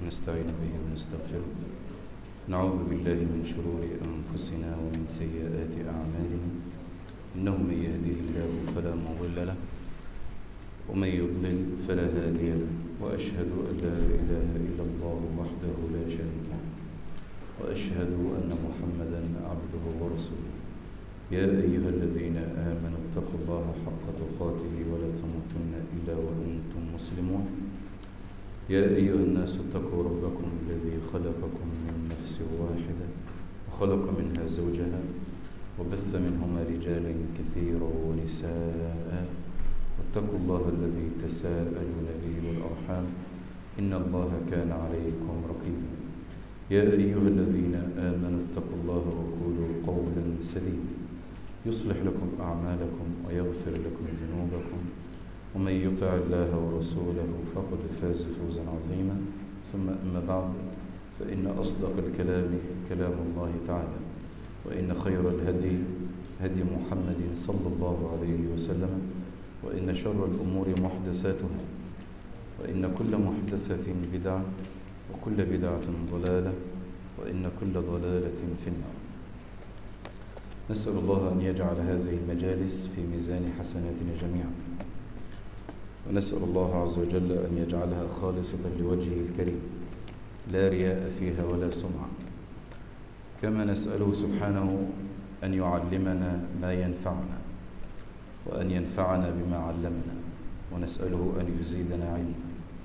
ونستعين به ونستغفره نعوذ بالله من شرور أنفسنا ومن سيئات أعمالنا إنه من يهديه الله فلا مضل له ومن يضلل فلا هادي له وأشهد أن لا إله إلا الله وحده لا شريك له وأشهد أن محمدا عبده ورسوله يا أيها الذين آمنوا اتقوا الله حق تقاته ولا تموتن إلا وأنتم مسلمون يا أيها الناس اتقوا ربكم الذي خلقكم من نفس واحدة وخلق منها زوجها وبث منهما رجالا كثيرا ونساء واتقوا الله الذي تساءلون به والأرحام إن الله كان عليكم رقيبا يا أيها الذين آمنوا اتقوا الله وقولوا قولا سديدا يصلح لكم أعمالكم ويغفر لكم ذنوبكم ومن يطع الله ورسوله فقد فاز فوزا عظيما ثم أما بعد فإن أصدق الكلام كلام الله تعالى وإن خير الهدي هدي محمد صلى الله عليه وسلم وإن شر الأمور محدثاتها وإن كل محدثة بدعة وكل بدعة ضلالة وإن كل ضلالة في النار نسأل الله أن يجعل هذه المجالس في ميزان حسناتنا جميعا ونسأل الله عز وجل أن يجعلها خالصة لوجهه الكريم لا رياء فيها ولا سمعة كما نسأله سبحانه أن يعلمنا ما ينفعنا وأن ينفعنا بما علمنا ونسأله أن يزيدنا علما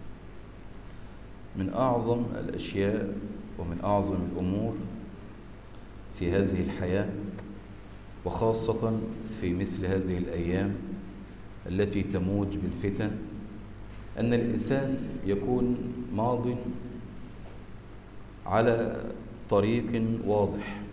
من أعظم الأشياء ومن أعظم الأمور في هذه الحياة وخاصة في مثل هذه الأيام التي تموج بالفتن أن الإنسان يكون ماض على طريق واضح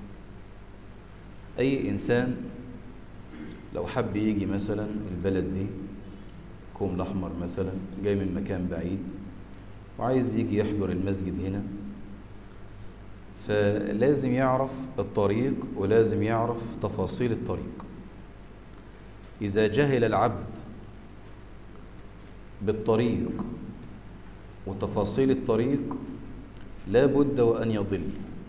أي إنسان لو حب يجي مثلا البلد دي كوم الأحمر مثلا جاي من مكان بعيد وعايز يجي يحضر المسجد هنا فلازم يعرف الطريق ولازم يعرف تفاصيل الطريق إذا جهل العبد بالطريق وتفاصيل الطريق لا بد وأن يضل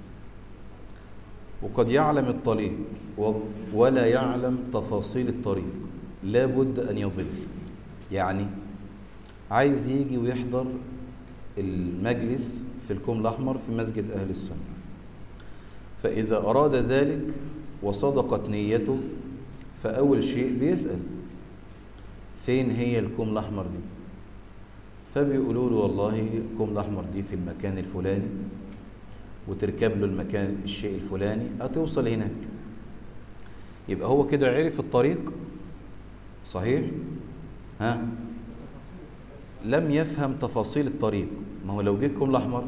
وقد يعلم الطريق ولا يعلم تفاصيل الطريق لا بد أن يضل يعني عايز يجي ويحضر المجلس في الكوم الأحمر في مسجد أهل السنة فإذا أراد ذلك وصدقت نيته فأول شيء بيسأل فين هي الكوم الأحمر دي فبيقولوا له والله الكوم الأحمر دي في المكان الفلاني وتركب له المكان الشيء الفلاني هتوصل هناك يبقى هو كده عرف الطريق صحيح ها لم يفهم تفاصيل الطريق ما هو لو جه الكوم الأحمر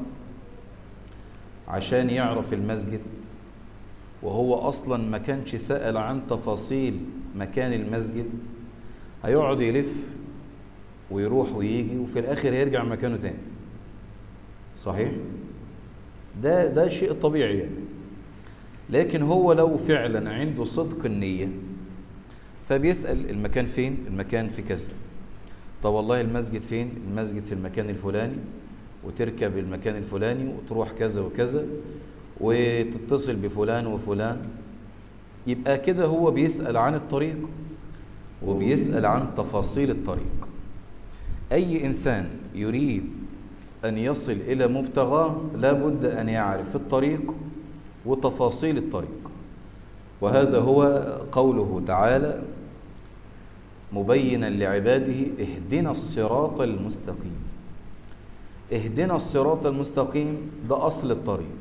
عشان يعرف المسجد وهو اصلا ما كانش سأل عن تفاصيل مكان المسجد هيقعد يلف ويروح ويجي وفي الاخر هيرجع مكانه تاني صحيح ده ده شيء طبيعي يعني لكن هو لو فعلا عنده صدق النية فبيسأل المكان فين المكان في كذا طب والله المسجد فين المسجد في المكان الفلاني وتركب المكان الفلاني وتروح كذا وكذا وتتصل بفلان وفلان يبقى كده هو بيسأل عن الطريق وبيسأل عن تفاصيل الطريق أي إنسان يريد أن يصل إلى مبتغاه لابد أن يعرف الطريق وتفاصيل الطريق وهذا هو قوله تعالى مبينا لعباده اهدنا الصراط المستقيم اهدنا الصراط المستقيم ده أصل الطريق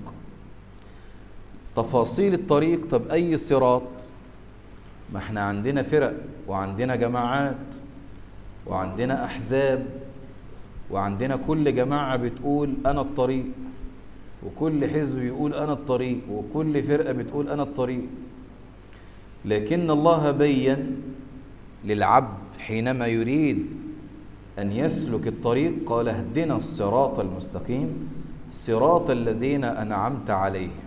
تفاصيل الطريق طب أي صراط ما احنا عندنا فرق وعندنا جماعات وعندنا أحزاب وعندنا كل جماعة بتقول أنا الطريق وكل حزب بيقول أنا الطريق وكل فرقة بتقول أنا الطريق لكن الله بين للعبد حينما يريد أن يسلك الطريق قال اهدنا الصراط المستقيم صراط الذين أنعمت عليهم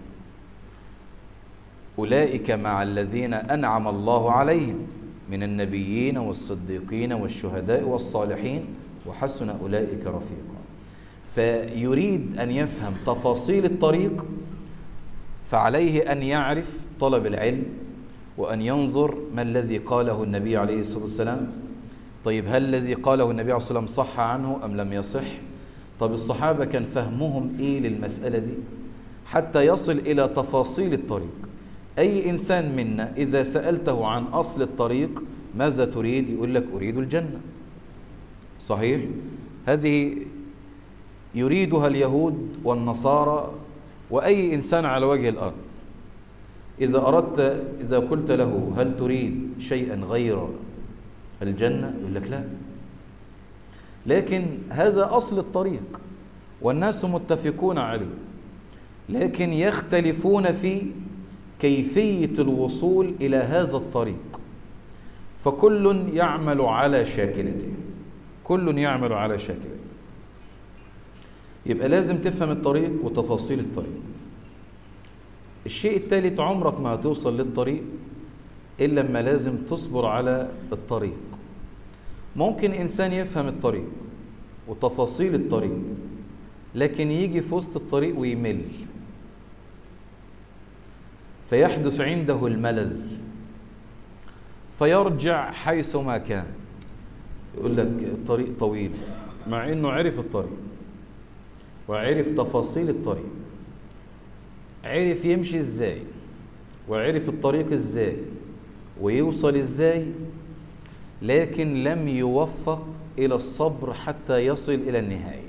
أولئك مع الذين أنعم الله عليهم من النبيين والصديقين والشهداء والصالحين وحسن أولئك رفيقا فيريد أن يفهم تفاصيل الطريق فعليه أن يعرف طلب العلم وأن ينظر ما الذي قاله النبي عليه الصلاة والسلام طيب هل الذي قاله النبي عليه الصلاة والسلام صح عنه أم لم يصح طب الصحابة كان فهمهم إيه للمسألة دي حتى يصل إلى تفاصيل الطريق أي إنسان منا إذا سألته عن أصل الطريق ماذا تريد يقول لك أريد الجنة صحيح هذه يريدها اليهود والنصارى وأي إنسان على وجه الأرض إذا أردت إذا قلت له هل تريد شيئا غير الجنة يقول لك لا لكن هذا أصل الطريق والناس متفقون عليه لكن يختلفون في كيفية الوصول إلى هذا الطريق فكل يعمل على شاكلته كل يعمل على شاكلته يبقى لازم تفهم الطريق وتفاصيل الطريق الشيء الثالث عمرك ما هتوصل للطريق إلا لما لازم تصبر على الطريق ممكن إنسان يفهم الطريق وتفاصيل الطريق لكن يجي في وسط الطريق ويمل فيحدث عنده الملل فيرجع حيث ما كان يقول لك الطريق طويل مع انه عرف الطريق وعرف تفاصيل الطريق عرف يمشي ازاي وعرف الطريق ازاي ويوصل ازاي لكن لم يوفق الى الصبر حتى يصل الى النهايه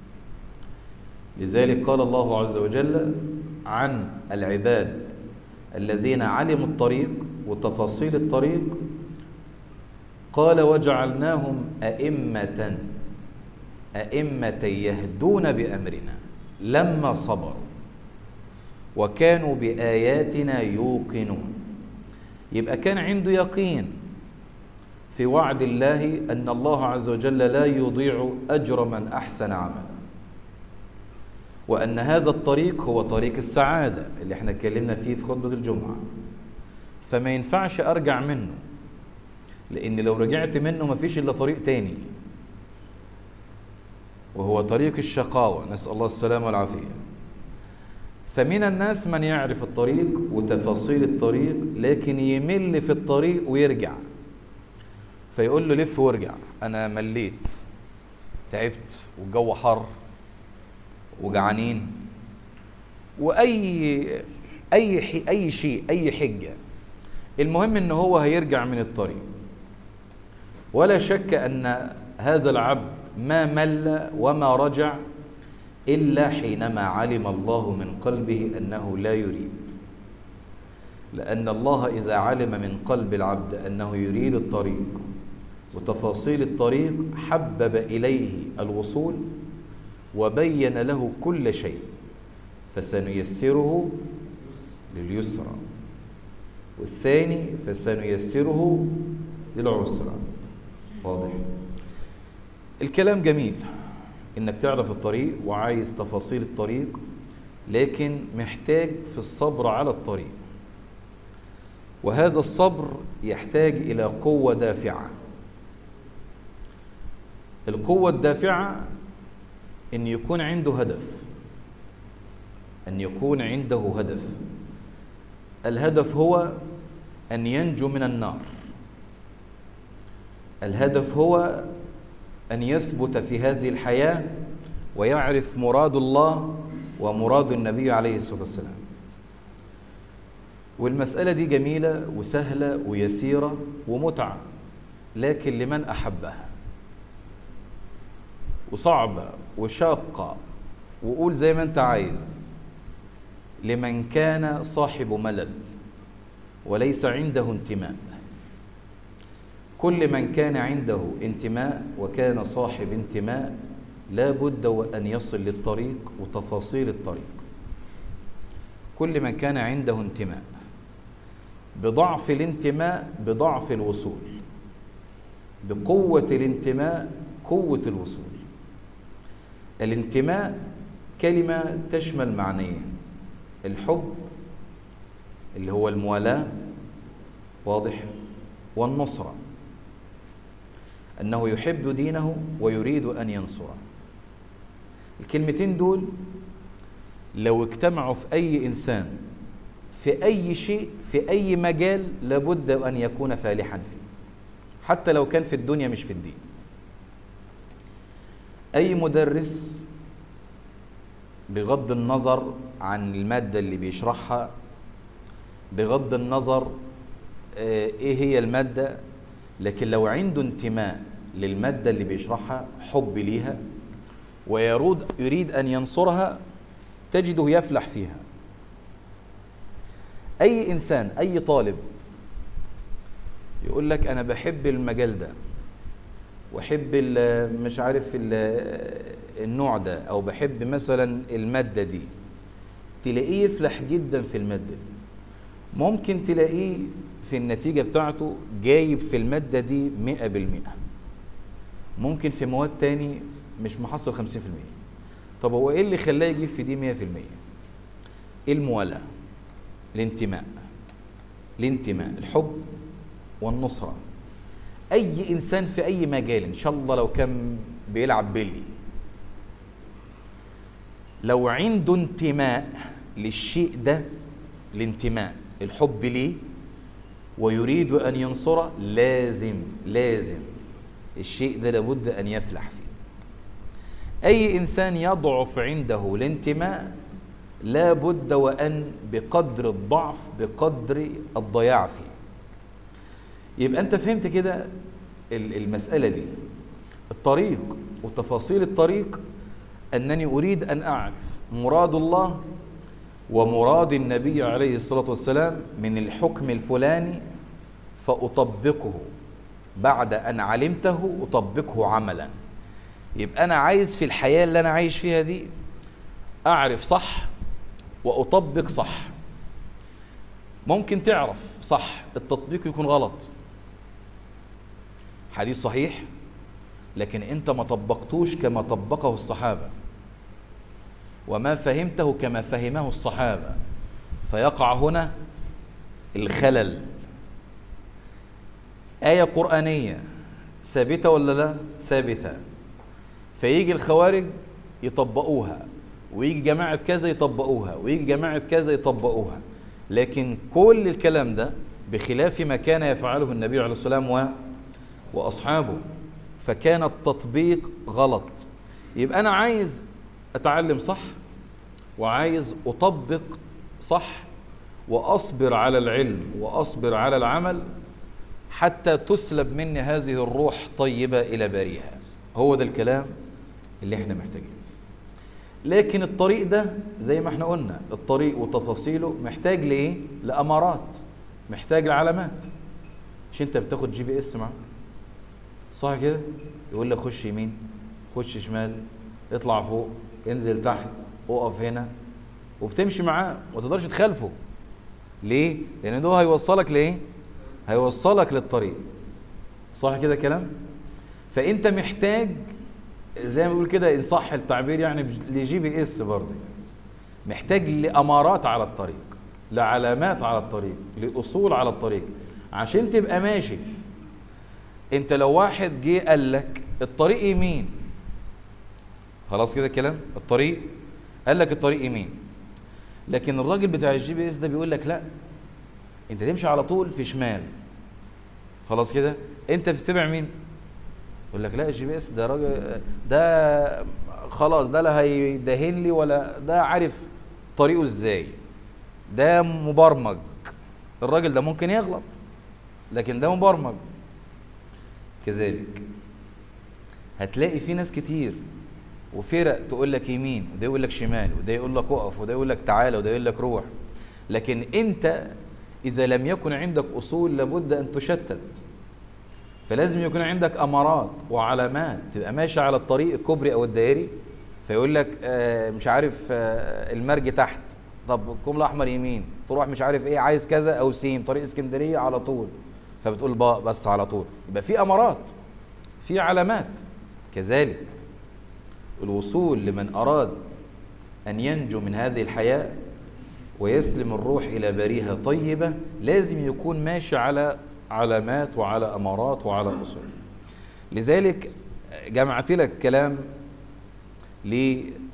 لذلك قال الله عز وجل عن العباد الذين علموا الطريق وتفاصيل الطريق قال وجعلناهم أئمة أئمة يهدون بأمرنا لما صبروا وكانوا بآياتنا يوقنون يبقى كان عنده يقين في وعد الله أن الله عز وجل لا يضيع أجر من أحسن عملا وأن هذا الطريق هو طريق السعادة اللي احنا اتكلمنا فيه في خطبة الجمعة فما ينفعش أرجع منه لأن لو رجعت منه مفيش إلا طريق تاني وهو طريق الشقاوة نسأل الله السلامة والعافية فمن الناس من يعرف الطريق وتفاصيل الطريق لكن يمل في الطريق ويرجع فيقول له لف وارجع أنا مليت تعبت والجو حر وجعانين واي اي حي اي شيء اي حجه المهم ان هو هيرجع من الطريق ولا شك ان هذا العبد ما مل وما رجع الا حينما علم الله من قلبه انه لا يريد لان الله اذا علم من قلب العبد انه يريد الطريق وتفاصيل الطريق حبب اليه الوصول وبين له كل شيء فسنيسره لليسرى والثاني فسنيسره للعسرى واضح الكلام جميل انك تعرف الطريق وعايز تفاصيل الطريق لكن محتاج في الصبر على الطريق وهذا الصبر يحتاج الى قوه دافعه القوه الدافعه ان يكون عنده هدف ان يكون عنده هدف الهدف هو ان ينجو من النار الهدف هو ان يثبت في هذه الحياه ويعرف مراد الله ومراد النبي عليه الصلاه والسلام والمساله دي جميله وسهله ويسيره ومتعه لكن لمن احبها وصعبه وشاقه وقول زي ما انت عايز لمن كان صاحب ملل وليس عنده انتماء كل من كان عنده انتماء وكان صاحب انتماء لا بد وأن يصل للطريق وتفاصيل الطريق كل من كان عنده انتماء بضعف الانتماء بضعف الوصول بقوة الانتماء قوة الوصول الانتماء كلمة تشمل معنيين الحب اللي هو الموالاة واضح والنصرة أنه يحب دينه ويريد أن ينصره الكلمتين دول لو اجتمعوا في أي إنسان في أي شيء في أي مجال لابد أن يكون فالحا فيه حتى لو كان في الدنيا مش في الدين أي مدرس بغض النظر عن المادة اللي بيشرحها بغض النظر آه، ايه هي المادة لكن لو عنده انتماء للمادة اللي بيشرحها حب ليها ويرود يريد أن ينصرها تجده يفلح فيها أي إنسان أي طالب يقول لك أنا بحب المجال ده وأحب مش عارف النوع ده أو بحب مثلا المادة دي تلاقيه يفلح جدا في المادة دي ممكن تلاقيه في النتيجة بتاعته جايب في المادة دي مئة بالمئة ممكن في مواد تاني مش محصل خمسين في المية طب هو ايه اللي خلاه يجيب في دي مئة في المية الموالاة الانتماء الانتماء الحب والنصرة أي إنسان في أي مجال إن شاء الله لو كان بيلعب بيلي لو عنده انتماء للشيء ده الانتماء الحب ليه ويريد أن ينصره لازم لازم الشيء ده لابد أن يفلح فيه أي إنسان يضعف عنده الانتماء لا بد وأن بقدر الضعف بقدر الضياع فيه يبقى أنت فهمت كده المسألة دي الطريق وتفاصيل الطريق أنني أريد أن أعرف مراد الله ومراد النبي عليه الصلاة والسلام من الحكم الفلاني فأطبقه بعد أن علمته أطبقه عملا يبقى أنا عايز في الحياة اللي أنا عايش فيها دي أعرف صح وأطبق صح ممكن تعرف صح التطبيق يكون غلط حديث صحيح لكن أنت ما طبقتوش كما طبقه الصحابة وما فهمته كما فهمه الصحابة فيقع هنا الخلل آية قرآنية ثابتة ولا لا؟ ثابتة فيجي الخوارج يطبقوها ويجي جماعة كذا يطبقوها ويجي جماعة كذا يطبقوها لكن كل الكلام ده بخلاف ما كان يفعله النبي عليه الصلاة والسلام وأصحابه فكان التطبيق غلط يبقى أنا عايز أتعلم صح وعايز أطبق صح وأصبر على العلم وأصبر على العمل حتى تسلب مني هذه الروح طيبة إلى باريها هو ده الكلام اللي احنا محتاجينه لكن الطريق ده زي ما احنا قلنا الطريق وتفاصيله محتاج لايه لامارات محتاج لعلامات مش انت بتاخد جي بي اس معاك صح كده يقول لك خش يمين خش شمال اطلع فوق انزل تحت اقف هنا وبتمشي معاه وما تقدرش تخالفه ليه لان ده هيوصلك لايه هيوصلك للطريق صح كده كلام فانت محتاج زي ما بيقول كده ان صح التعبير يعني لجي بي اس برضه محتاج لامارات على الطريق لعلامات على الطريق لاصول على الطريق عشان تبقى ماشي انت لو واحد جه قال لك الطريق يمين خلاص كده الكلام الطريق قال لك الطريق يمين لكن الراجل بتاع الجي بي اس ده بيقول لك لا انت تمشي على طول في شمال خلاص كده انت بتتبع مين يقول لك لا الجي بي اس ده راجل ده خلاص ده لا هيدهن لي ولا ده عارف طريقه ازاي ده مبرمج الراجل ده ممكن يغلط لكن ده مبرمج كذلك هتلاقي في ناس كتير وفرق تقول لك يمين وده يقول لك شمال وده يقول لك اقف وده يقول لك تعالى وده يقول لك روح لكن انت اذا لم يكن عندك اصول لابد ان تشتت فلازم يكون عندك امارات وعلامات تبقى ماشي على الطريق الكوبري او الدائري فيقول لك آه مش عارف آه المرج تحت طب الكوم الاحمر يمين تروح مش عارف ايه عايز كذا او سين طريق اسكندريه على طول فبتقول بس على طول يبقى في امارات في علامات كذلك الوصول لمن اراد ان ينجو من هذه الحياه ويسلم الروح الى بريها طيبه لازم يكون ماشي على علامات وعلى امارات وعلى اصول لذلك جمعت لك كلام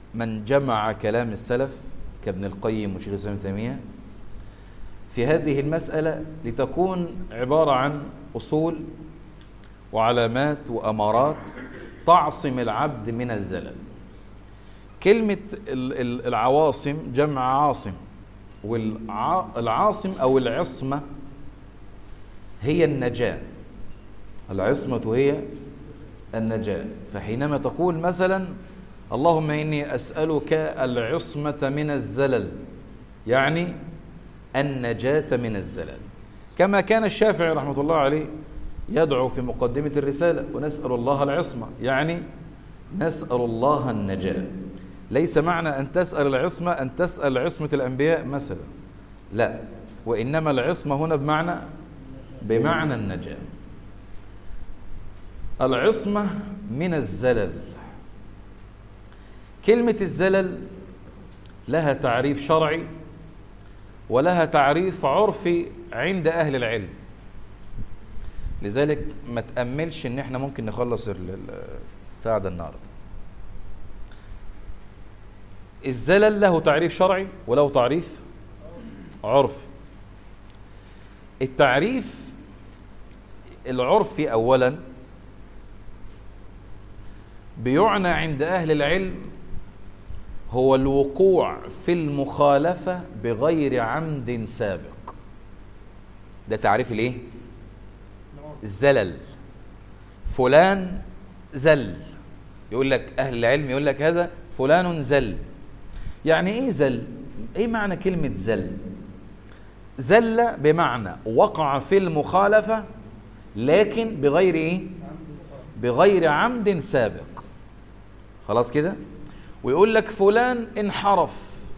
من جمع كلام السلف كابن القيم وشيخ الإسلام ابن تيمية في هذه المسألة لتكون عبارة عن أصول وعلامات وأمارات تعصم العبد من الزلل كلمة ال- ال- العواصم جمع عاصم والعاصم أو العصمة هي النجاة العصمة هي النجاة فحينما تقول مثلا اللهم إني أسألك العصمة من الزلل يعني النجاة من الزلل كما كان الشافعي رحمة الله عليه يدعو في مقدمة الرسالة ونسأل الله العصمة يعني نسأل الله النجاة ليس معنى أن تسأل العصمة أن تسأل عصمة الأنبياء مثلا لا وإنما العصمة هنا بمعنى بمعنى النجاة العصمة من الزلل كلمة الزلل لها تعريف شرعي ولها تعريف عرفي عند أهل العلم لذلك ما تأملش ان احنا ممكن نخلص ال- ال- بتاع ده النهارده الزلل له تعريف شرعي وله تعريف عرفي التعريف العرفي اولا بيعنى عند اهل العلم هو الوقوع في المخالفه بغير عمد سابق ده تعريف الايه الزلل فلان زل يقول لك اهل العلم يقول لك هذا فلان زل يعني ايه زل ايه معنى كلمه زل زل بمعنى وقع في المخالفه لكن بغير ايه بغير عمد سابق خلاص كده ويقول لك فلان انحرف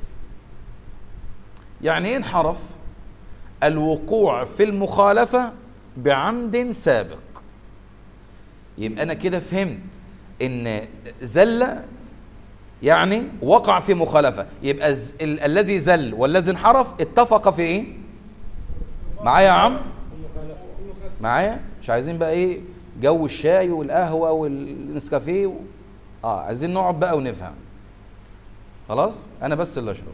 يعني ايه انحرف الوقوع في المخالفه بعمد سابق يبقى انا كده فهمت ان زل يعني وقع في مخالفه يبقى الز- ال- الذي زل والذي انحرف اتفق في ايه معايا يا عم معايا مش عايزين بقى ايه جو الشاي والقهوه والنسكافيه و... اه عايزين نقعد بقى ونفهم خلاص انا بس اللي اشرب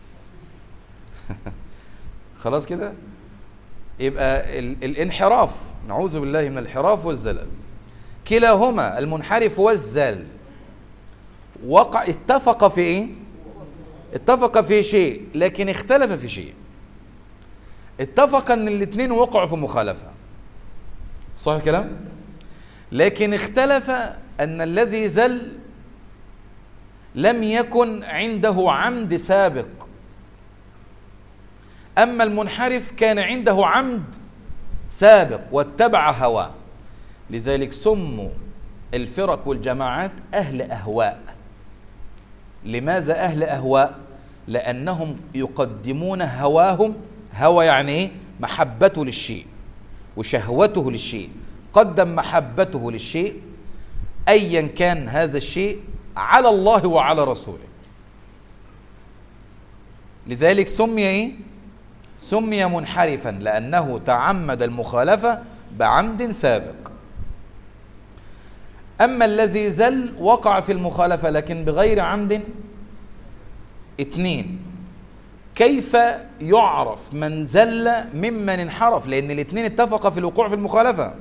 خلاص كده يبقى ال... الانحراف نعوذ بالله من الانحراف والزلل كلاهما المنحرف والزل وقع اتفق في ايه اتفق في شيء لكن اختلف في شيء اتفق ان الاثنين وقعوا في مخالفه صح الكلام لكن اختلف ان الذي زل لم يكن عنده عمد سابق اما المنحرف كان عنده عمد سابق واتبع هواه لذلك سموا الفرق والجماعات اهل اهواء لماذا اهل اهواء لانهم يقدمون هواهم هوى يعني ايه محبته للشيء وشهوته للشيء قدم محبته للشيء ايا كان هذا الشيء على الله وعلى رسوله لذلك سمي ايه سمي منحرفا لانه تعمد المخالفه بعمد سابق اما الذي زل وقع في المخالفه لكن بغير عمد اتنين كيف يعرف من زل ممن انحرف لان الاثنين اتفقا في الوقوع في المخالفه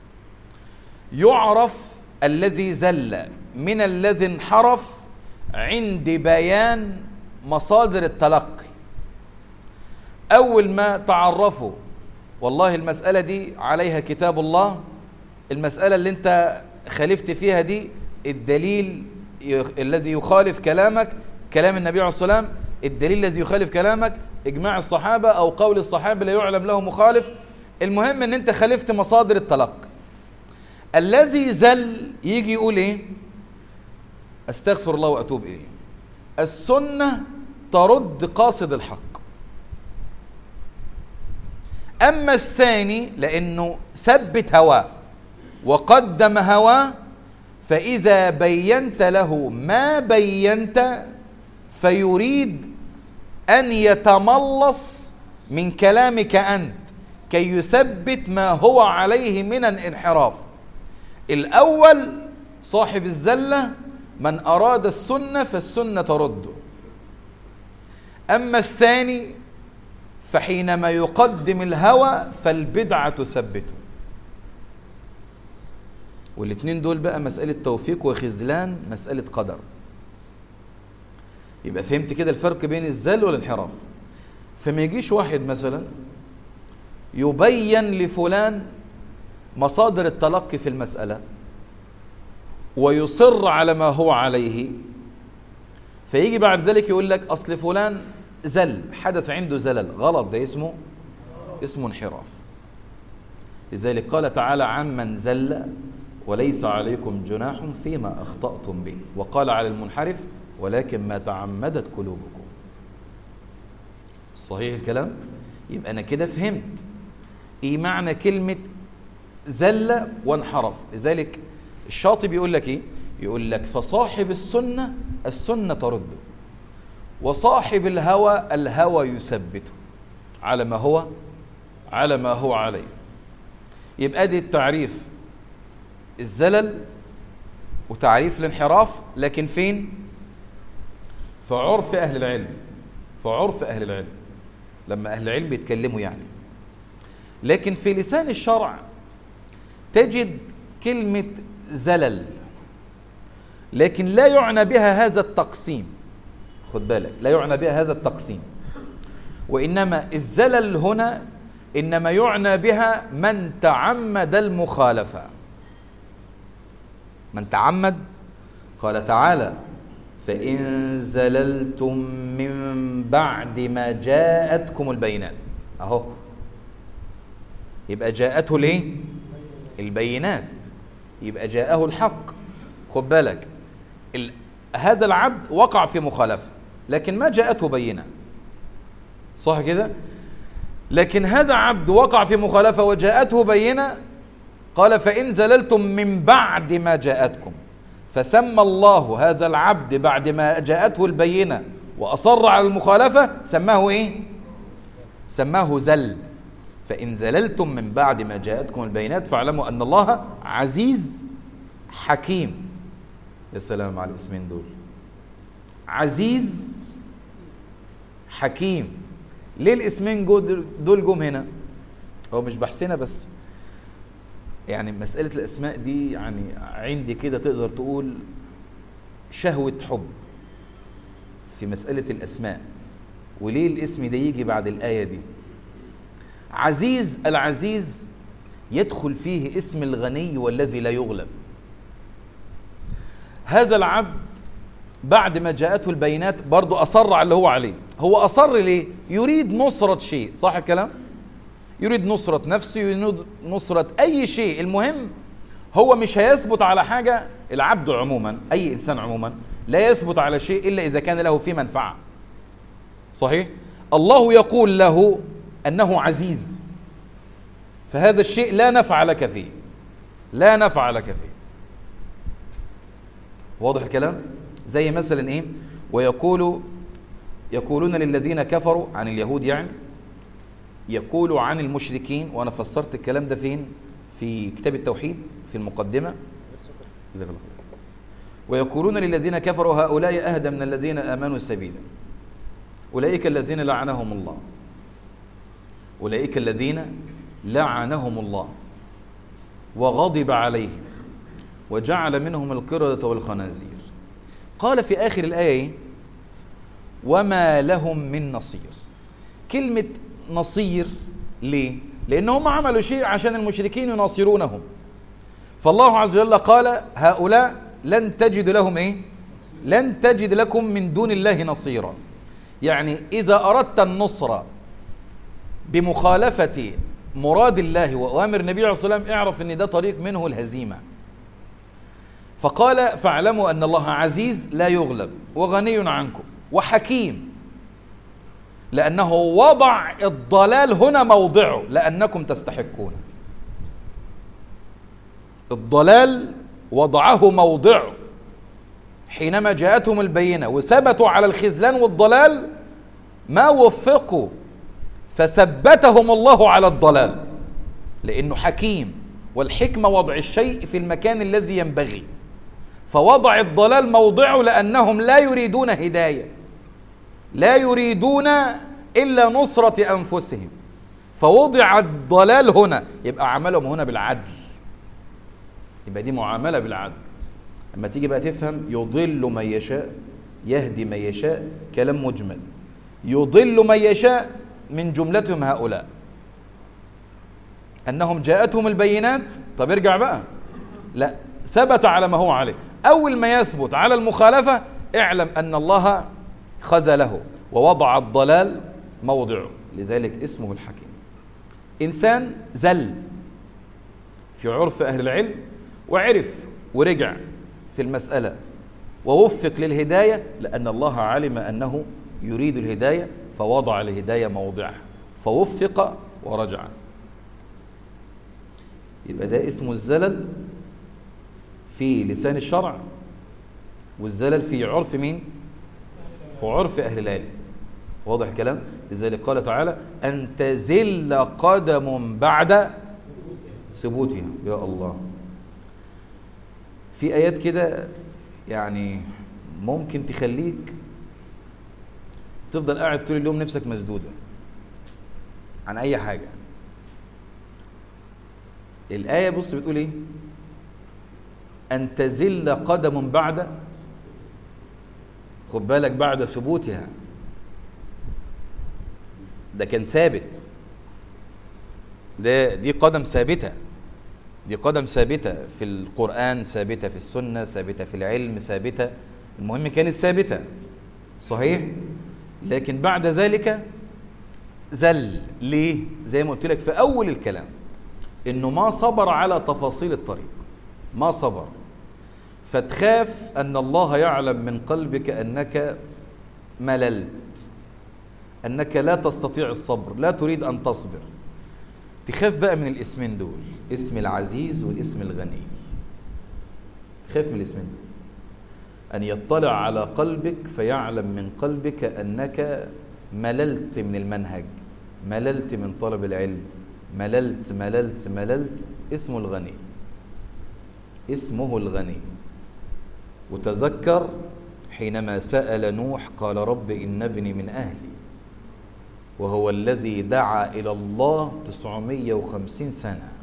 يعرف الذي زل من الذي انحرف عند بيان مصادر التلقي اول ما تعرفوا والله المساله دي عليها كتاب الله المساله اللي انت خالفت فيها دي الدليل يخ... الذي يخالف كلامك كلام النبي عليه الصلاه والسلام الدليل الذي يخالف كلامك اجماع الصحابه او قول الصحابه لا يعلم له مخالف المهم ان انت خالفت مصادر التلقي الذي زل يجي يقول ايه استغفر الله واتوب اليه السنه ترد قاصد الحق اما الثاني لانه ثبت هواه وقدم هواه فاذا بينت له ما بينت فيريد ان يتملص من كلامك انت كي يثبت ما هو عليه من الانحراف الاول صاحب الزله من أراد السنة فالسنة ترده أما الثاني فحينما يقدم الهوى فالبدعة تثبته والاثنين دول بقى مسألة توفيق وخذلان مسألة قدر يبقى فهمت كده الفرق بين الزل والانحراف فما يجيش واحد مثلا يبين لفلان مصادر التلقي في المسألة ويصر على ما هو عليه فيجي بعد ذلك يقول لك أصل فلان زل حدث عنده زلل غلط ده اسمه اسمه انحراف لذلك قال تعالى عمن زل وليس عليكم جناح فيما أخطأتم به وقال على المنحرف ولكن ما تعمدت قلوبكم صحيح الكلام يبقى أنا كده فهمت إيه معنى كلمة زل وانحرف لذلك الشاطبي يقول لك إيه يقول لك فصاحب السنة السنة ترده وصاحب الهوى الهوى يثبته على ما هو على ما هو عليه يبقى دي التعريف الزلل وتعريف الانحراف لكن فين في عرف أهل العلم في عرف أهل العلم لما أهل العلم بيتكلموا يعني لكن في لسان الشرع تجد كلمة زلل لكن لا يعنى بها هذا التقسيم خد بالك لا يعنى بها هذا التقسيم وإنما الزلل هنا إنما يعنى بها من تعمد المخالفة من تعمد قال تعالى فإن زللتم من بعد ما جاءتكم البينات أهو يبقى جاءته ليه البينات يبقى جاءه الحق خد بالك هذا العبد وقع في مخالفة لكن ما جاءته بينة صح كده لكن هذا عبد وقع في مخالفة وجاءته بينة قال فإن زللتم من بعد ما جاءتكم فسمى الله هذا العبد بعد ما جاءته البينة وأصر على المخالفة سماه إيه؟ سماه زل فإن زللتم من بعد ما جاءتكم البينات فاعلموا أن الله عزيز حكيم يا سلام على الاسمين دول عزيز حكيم ليه الاسمين دول جم هنا هو مش بحثنا بس يعني مسألة الأسماء دي يعني عندي كده تقدر تقول شهوة حب في مسألة الأسماء وليه الاسم ده يجي بعد الآية دي عزيز العزيز يدخل فيه اسم الغني والذي لا يغلب هذا العبد بعد ما جاءته البينات برضه أصر على اللي هو عليه هو أصر ليه؟ يريد نصرة شيء صح الكلام؟ يريد نصرة نفسه يريد نصرة أي شيء المهم هو مش هيثبت على حاجة العبد عموما أي إنسان عموما لا يثبت على شيء إلا إذا كان له فيه منفعة صحيح؟ الله يقول له أنه عزيز فهذا الشيء لا نفع لك فيه لا نفع لك فيه واضح الكلام زي مثلا ايه ويقول يقولون للذين كفروا عن اليهود يعني يقول عن المشركين وانا فسرت الكلام ده فين في كتاب التوحيد في المقدمه جزاك الله ويقولون للذين كفروا هؤلاء اهدى من الذين امنوا سبيلا اولئك الذين لعنهم الله اولئك الذين لعنهم الله وغضب عليهم وجعل منهم القردة والخنازير قال في آخر الآية وما لهم من نصير كلمة نصير ليه؟ لأنهم عملوا شيء عشان المشركين يناصرونهم فالله عز وجل قال هؤلاء لن تجد لهم ايه؟ لن تجد لكم من دون الله نصيرا يعني إذا أردت النصرة بمخالفة مراد الله وأوامر النبي عليه الصلاة والسلام اعرف أن ده طريق منه الهزيمة فقال فاعلموا أن الله عزيز لا يغلب وغني عنكم وحكيم لأنه وضع الضلال هنا موضعه لأنكم تستحقون الضلال وضعه موضعه حينما جاءتهم البينة وثبتوا على الخذلان والضلال ما وفقوا فثبتهم الله على الضلال لأنه حكيم والحكمة وضع الشيء في المكان الذي ينبغي فوضع الضلال موضعه لأنهم لا يريدون هداية لا يريدون إلا نصرة أنفسهم فوضع الضلال هنا يبقى عملهم هنا بالعدل يبقى دي معاملة بالعدل اما تيجي بقى تفهم يضل من يشاء يهدي من يشاء كلام مجمل يضل من يشاء من جملتهم هؤلاء انهم جاءتهم البينات طب ارجع بقى لا ثبت على ما هو عليه اول ما يثبت على المخالفه اعلم ان الله خذله ووضع الضلال موضعه لذلك اسمه الحكيم انسان زل في عرف اهل العلم وعرف ورجع في المساله ووفق للهدايه لان الله علم انه يريد الهدايه فوضع الهدايه موضعها فوفق ورجع يبقى ده اسمه الزلل في لسان الشرع والزلل في عرف مين في عرف اهل العلم واضح الكلام لذلك قال تعالى ان تزل قدم بعد ثبوتها يا الله في ايات كده يعني ممكن تخليك تفضل قاعد طول اليوم نفسك مسدوده عن اي حاجه الايه بص بتقول ايه ان تزل قدم بعد خد بالك بعد ثبوتها ده كان ثابت ده دي قدم ثابته دي قدم ثابته في القران ثابته في السنه ثابته في العلم ثابته المهم كانت ثابته صحيح لكن بعد ذلك زل ليه زي ما قلت لك في اول الكلام انه ما صبر على تفاصيل الطريق ما صبر فتخاف ان الله يعلم من قلبك انك مللت انك لا تستطيع الصبر لا تريد ان تصبر تخاف بقى من الاسمين دول اسم العزيز والاسم الغني تخاف من الاسمين دول ان يطلع على قلبك فيعلم من قلبك انك مللت من المنهج مللت من طلب العلم مللت مللت مللت اسمه الغني اسمه الغني وتذكر حينما سأل نوح قال رب إن ابني من أهلي وهو الذي دعا إلى الله 950 سنة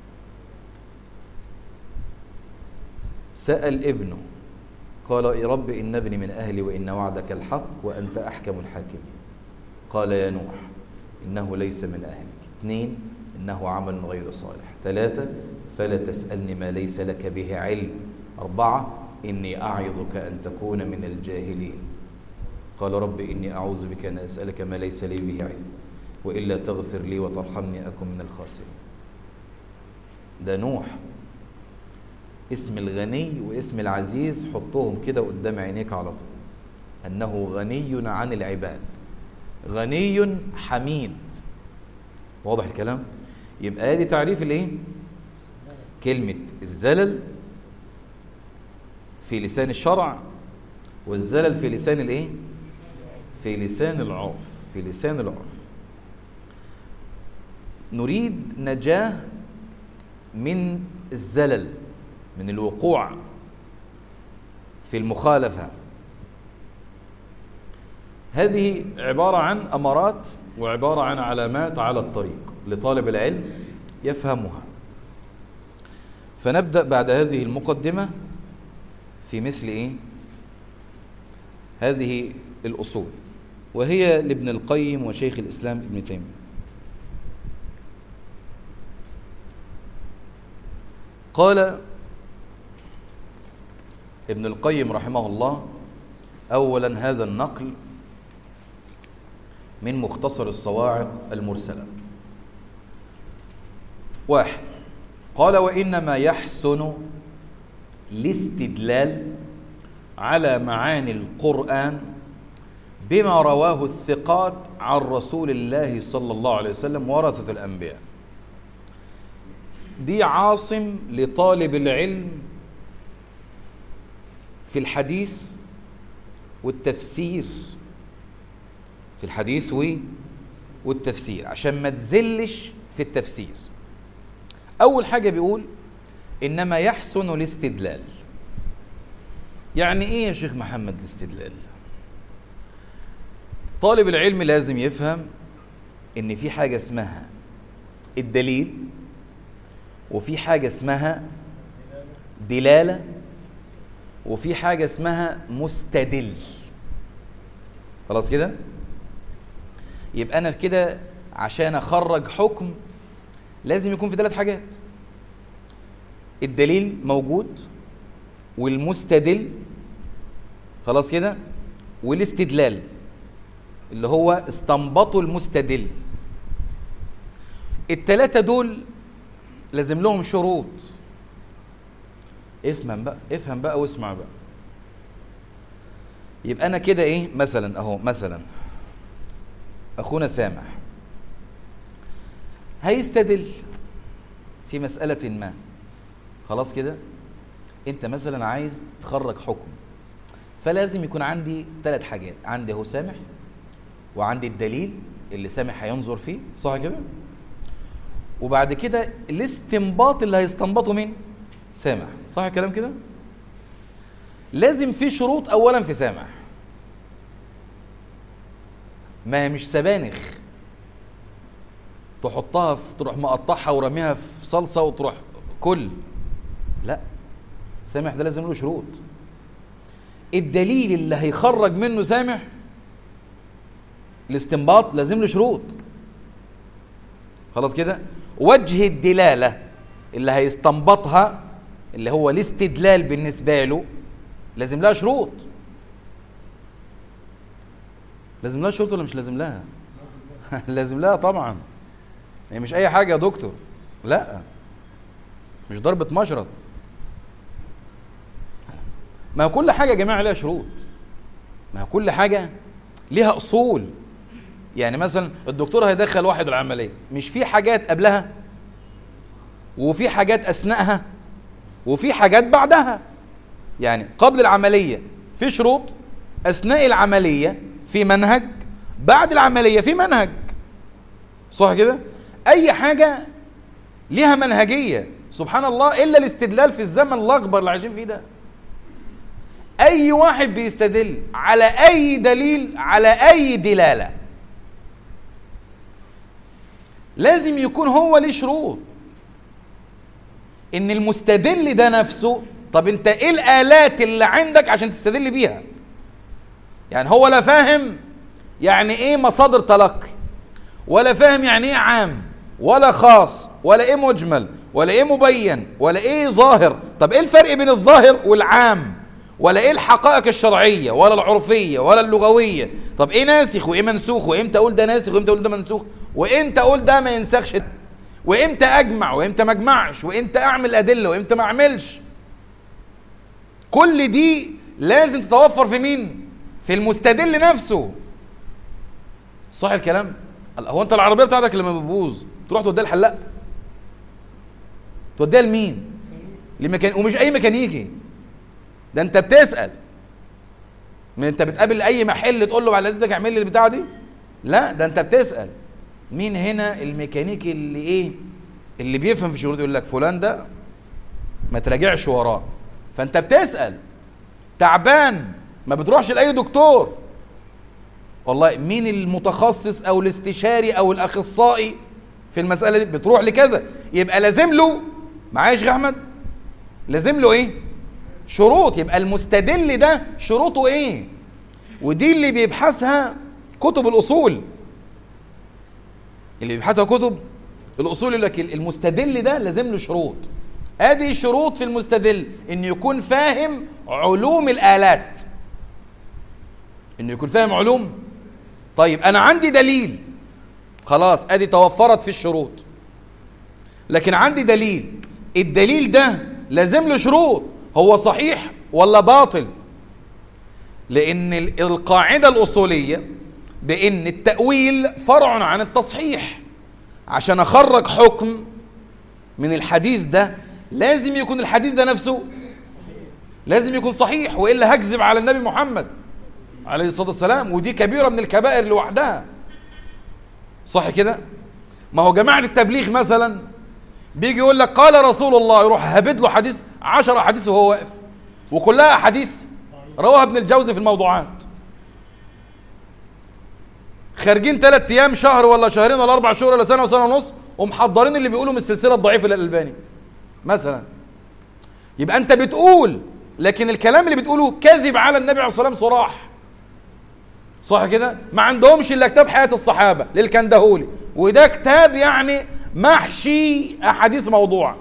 سأل ابنه قال يا رب إن ابني من أهلي وإن وعدك الحق وأنت أحكم الحاكمين قال يا نوح إنه ليس من أهلك اثنين إنه عمل غير صالح ثلاثة فلا تسألني ما ليس لك به علم أربعة إني أعظك أن تكون من الجاهلين قال رب إني أعوذ بك أن أسألك ما ليس لي به علم وإلا تغفر لي وترحمني أكن من الخاسرين ده نوح اسم الغني واسم العزيز حطهم كده قدام عينيك على طول أنه غني عن العباد غني حميد واضح الكلام يبقى ادي تعريف الايه كلمه الزلل في لسان الشرع والزلل في لسان الايه في لسان العرف في لسان العرف نريد نجاه من الزلل من الوقوع في المخالفه هذه عباره عن امارات وعباره عن علامات على الطريق لطالب العلم يفهمها فنبدا بعد هذه المقدمه في مثل ايه هذه الاصول وهي لابن القيم وشيخ الاسلام ابن تيميه قال ابن القيم رحمه الله اولا هذا النقل من مختصر الصواعق المرسله واحد قال وانما يحسن الاستدلال على معاني القران بما رواه الثقات عن رسول الله صلى الله عليه وسلم ورثه الانبياء دي عاصم لطالب العلم في الحديث والتفسير في الحديث و والتفسير عشان ما تزلش في التفسير اول حاجه بيقول انما يحسن الاستدلال يعني ايه يا شيخ محمد الاستدلال طالب العلم لازم يفهم ان في حاجه اسمها الدليل وفي حاجه اسمها دلاله وفي حاجه اسمها مستدل خلاص كده يبقى انا كده عشان اخرج حكم لازم يكون في ثلاث حاجات الدليل موجود والمستدل خلاص كده والاستدلال اللي هو استنبطوا المستدل التلاتة دول لازم لهم شروط افهم بقى افهم بقى واسمع بقى يبقى انا كده ايه مثلا اهو مثلا اخونا سامح هيستدل في مسألة ما خلاص كده انت مثلا عايز تخرج حكم فلازم يكون عندي ثلاث حاجات عندي اهو سامح وعندي الدليل اللي سامح هينظر فيه صح كده وبعد كده الاستنباط اللي هيستنبطه مين سامح صح الكلام كده لازم في شروط اولا في سامح ما هي مش سبانخ تحطها في تروح مقطعها ورميها في صلصه وتروح كل لا سامح ده لازم له شروط الدليل اللي هيخرج منه سامح الاستنباط لازم له شروط خلاص كده وجه الدلاله اللي هيستنبطها اللي هو الاستدلال بالنسبه له لازم لها شروط لازم لها شروط ولا مش لازم لها لازم لها طبعا هي مش اي حاجه يا دكتور لا مش ضربه مشرط ما هو كل حاجه يا جماعه ليها شروط ما هو كل حاجه ليها اصول يعني مثلا الدكتور هيدخل واحد العمليه مش في حاجات قبلها وفي حاجات اثناءها وفي حاجات بعدها يعني قبل العمليه في شروط اثناء العمليه في منهج بعد العمليه في منهج صح كده اي حاجه ليها منهجيه سبحان الله الا الاستدلال في الزمن الاخبر اللي عايشين فيه ده اي واحد بيستدل على اي دليل على اي دلاله لازم يكون هو ليه شروط ان المستدل ده نفسه طب انت ايه الالات اللي عندك عشان تستدل بيها يعني هو لا فاهم يعني ايه مصادر تلقي ولا فاهم يعني ايه عام ولا خاص ولا ايه مجمل ولا ايه مبين ولا ايه ظاهر طب ايه الفرق بين الظاهر والعام ولا ايه الحقائق الشرعيه ولا العرفيه ولا اللغويه طب ايه ناسخ وايه منسوخ وامتى اقول ده ناسخ وامتى اقول ده منسوخ وامتى اقول ده ما ينسخش وامتى اجمع وامتى ما اجمعش وامتى اعمل ادله وامتى ما اعملش كل دي لازم تتوفر في مين في المستدل نفسه صح الكلام هو انت العربيه بتاعتك لما بتبوظ تروح توديها الحلاق توديها لمين لمكان ومش اي ميكانيكي ده انت بتسال من انت بتقابل اي محل تقول له على ايدك اعمل لي البتاعه دي لا ده انت بتسال مين هنا الميكانيكي اللي ايه اللي بيفهم في شغله يقول لك فلان ده ما تراجعش وراه فانت بتسال تعبان ما بتروحش لاي دكتور والله مين المتخصص او الاستشاري او الاخصائي في المساله دي بتروح لكذا يبقى لازم له معايا يا شيخ احمد لازم له ايه شروط يبقى المستدل ده شروطه ايه ودي اللي بيبحثها كتب الاصول اللي بيبحثها كتب الاصول يقول لك المستدل ده لازم له شروط ادي شروط في المستدل انه يكون فاهم علوم الالات انه يكون فاهم علوم طيب انا عندي دليل خلاص ادي توفرت في الشروط لكن عندي دليل الدليل ده لازم له شروط هو صحيح ولا باطل لان القاعده الاصوليه بان التاويل فرع عن التصحيح عشان اخرج حكم من الحديث ده لازم يكون الحديث ده نفسه لازم يكون صحيح والا هكذب على النبي محمد عليه الصلاه والسلام ودي كبيره من الكبائر لوحدها صح كده ما هو جماعه التبليغ مثلا بيجي يقول لك قال رسول الله يروح هبد له حديث عشر احاديث وهو واقف وكلها احاديث رواها ابن الجوزي في الموضوعات خارجين ثلاث ايام شهر ولا شهرين ولا اربع شهور ولا سنه وسنه ونص ومحضرين اللي بيقولوا من السلسله الضعيفه للالباني مثلا يبقى انت بتقول لكن الكلام اللي بتقوله كذب على النبي عليه الصلاه والسلام صراح صح كده ما عندهمش الا كتاب حياه الصحابه للكندهولي وده كتاب يعني محشي احاديث موضوعه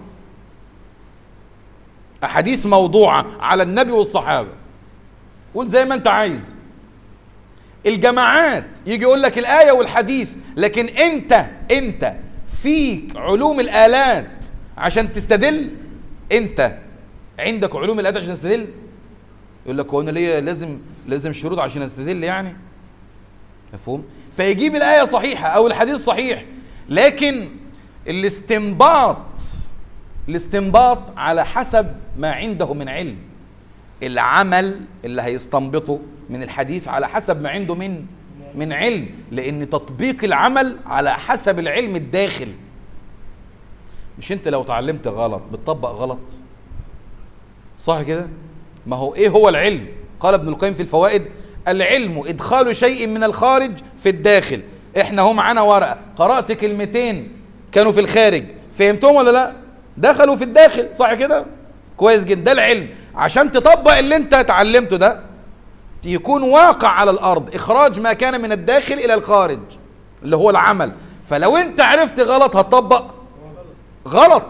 احاديث موضوعه على النبي والصحابه قول زي ما انت عايز الجماعات يجي يقول لك الايه والحديث لكن انت انت فيك علوم الالات عشان تستدل انت عندك علوم الالات عشان تستدل يقول لك هو انا ليه لازم لازم شروط عشان استدل يعني مفهوم فيجيب الايه صحيحه او الحديث صحيح لكن الاستنباط الاستنباط على حسب ما عنده من علم العمل اللي هيستنبطه من الحديث على حسب ما عنده من من علم لان تطبيق العمل على حسب العلم الداخل مش انت لو اتعلمت غلط بتطبق غلط صح كده ما هو ايه هو العلم قال ابن القيم في الفوائد العلم ادخال شيء من الخارج في الداخل احنا هو معانا ورقه قرات كلمتين كانوا في الخارج فهمتهم ولا لا دخلوا في الداخل صح كده كويس جدا ده العلم عشان تطبق اللي انت اتعلمته ده يكون واقع على الارض اخراج ما كان من الداخل الى الخارج اللي هو العمل فلو انت عرفت غلط هتطبق غلط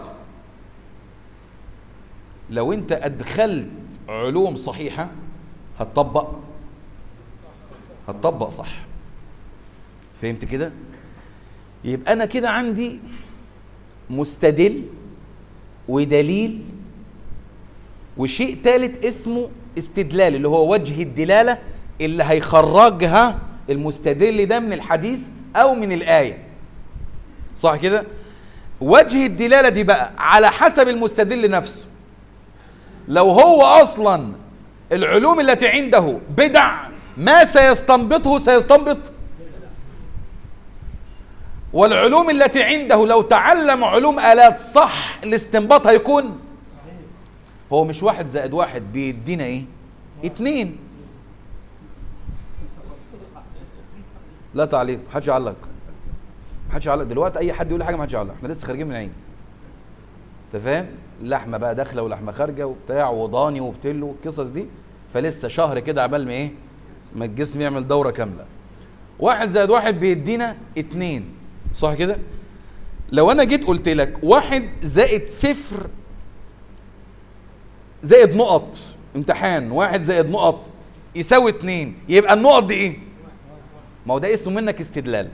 لو انت ادخلت علوم صحيحه هتطبق هتطبق صح فهمت كده يبقى انا كده عندي مستدل ودليل وشيء ثالث اسمه استدلال اللي هو وجه الدلاله اللي هيخرجها المستدل ده من الحديث او من الايه صح كده وجه الدلاله دي بقى على حسب المستدل نفسه لو هو اصلا العلوم التي عنده بدع ما سيستنبطه سيستنبط والعلوم التي عنده لو تعلم علوم آلات صح الاستنباط هيكون هو مش واحد زائد واحد بيدينا ايه اتنين لا تعليق محدش يعلق محدش يعلق دلوقتي اي حد يقول حاجه محدش يعلق احنا لسه خارجين من عين انت فاهم لحمه بقى داخله ولحمه خارجه وبتاع وضاني وبتلو والقصص دي فلسه شهر كده عبال ما ايه ما الجسم يعمل دوره كامله واحد زائد واحد بيدينا اتنين صح كده لو انا جيت قلت لك واحد زائد صفر زائد نقط امتحان واحد زائد نقط يساوي اتنين يبقى النقط دي ايه ما هو ده اسمه منك استدلال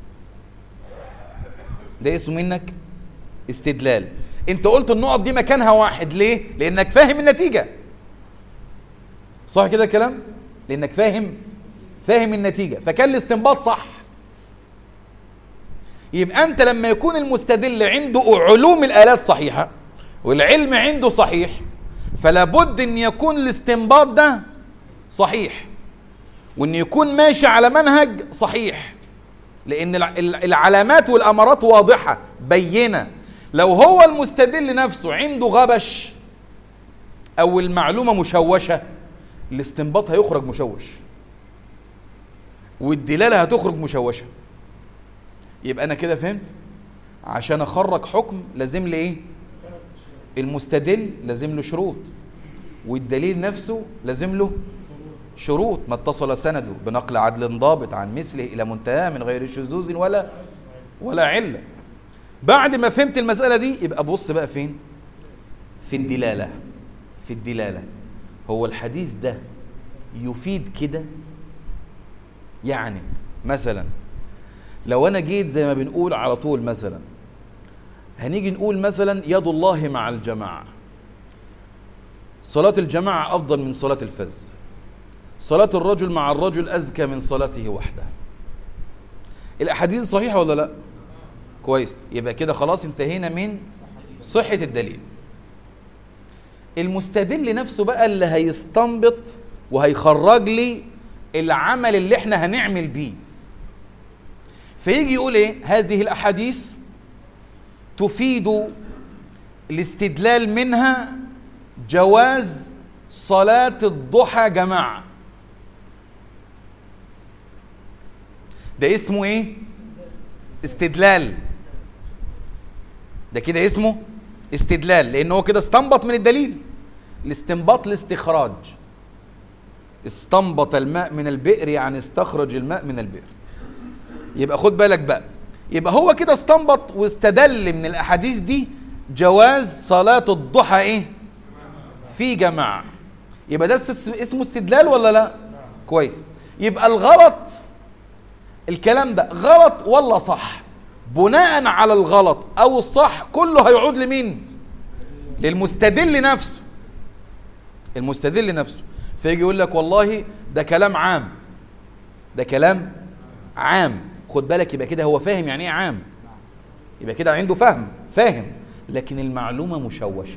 ده اسمه منك استدلال انت قلت النقط دي مكانها واحد ليه لانك فاهم النتيجه صح كده الكلام لانك فاهم فاهم النتيجه فكان الاستنباط صح يبقى انت لما يكون المستدل عنده علوم الالات صحيحه والعلم عنده صحيح فلا بد ان يكون الاستنباط ده صحيح وان يكون ماشي على منهج صحيح لان العلامات والامارات واضحه بينه لو هو المستدل نفسه عنده غبش او المعلومه مشوشه الاستنباط هيخرج مشوش والدلاله هتخرج مشوشه يبقى انا كده فهمت عشان اخرج حكم لازم لي ايه المستدل لازم له شروط والدليل نفسه لازم له شروط ما اتصل سنده بنقل عدل ضابط عن مثله الى منتهى من غير شذوذ ولا ولا عله بعد ما فهمت المساله دي يبقى بص بقى فين في الدلاله في الدلاله هو الحديث ده يفيد كده يعني مثلا لو انا جيت زي ما بنقول على طول مثلا هنيجي نقول مثلا يد الله مع الجماعه صلاة الجماعة أفضل من صلاة الفذ صلاة الرجل مع الرجل أزكى من صلاته وحده الأحاديث صحيحة ولا لا كويس يبقى كده خلاص انتهينا من صحة الدليل المستدل نفسه بقى اللي هيستنبط وهيخرج لي العمل اللي احنا هنعمل بيه فيجي يقول ايه هذه الاحاديث تفيد الاستدلال منها جواز صلاة الضحى جماعة ده اسمه ايه استدلال ده كده اسمه استدلال لان هو كده استنبط من الدليل الاستنباط الاستخراج استنبط الماء من البئر يعني استخرج الماء من البئر يبقى خد بالك بقى يبقى هو كده استنبط واستدل من الاحاديث دي جواز صلاة الضحى ايه في جماعة يبقى ده است- اسمه استدلال ولا لا كويس يبقى الغلط الكلام ده غلط ولا صح بناء على الغلط او الصح كله هيعود لمين للمستدل نفسه المستدل نفسه فيجي يقول لك والله ده كلام عام ده كلام عام خد بالك يبقى كده هو فاهم يعني ايه عام يبقى كده عنده فهم فاهم لكن المعلومه مشوشه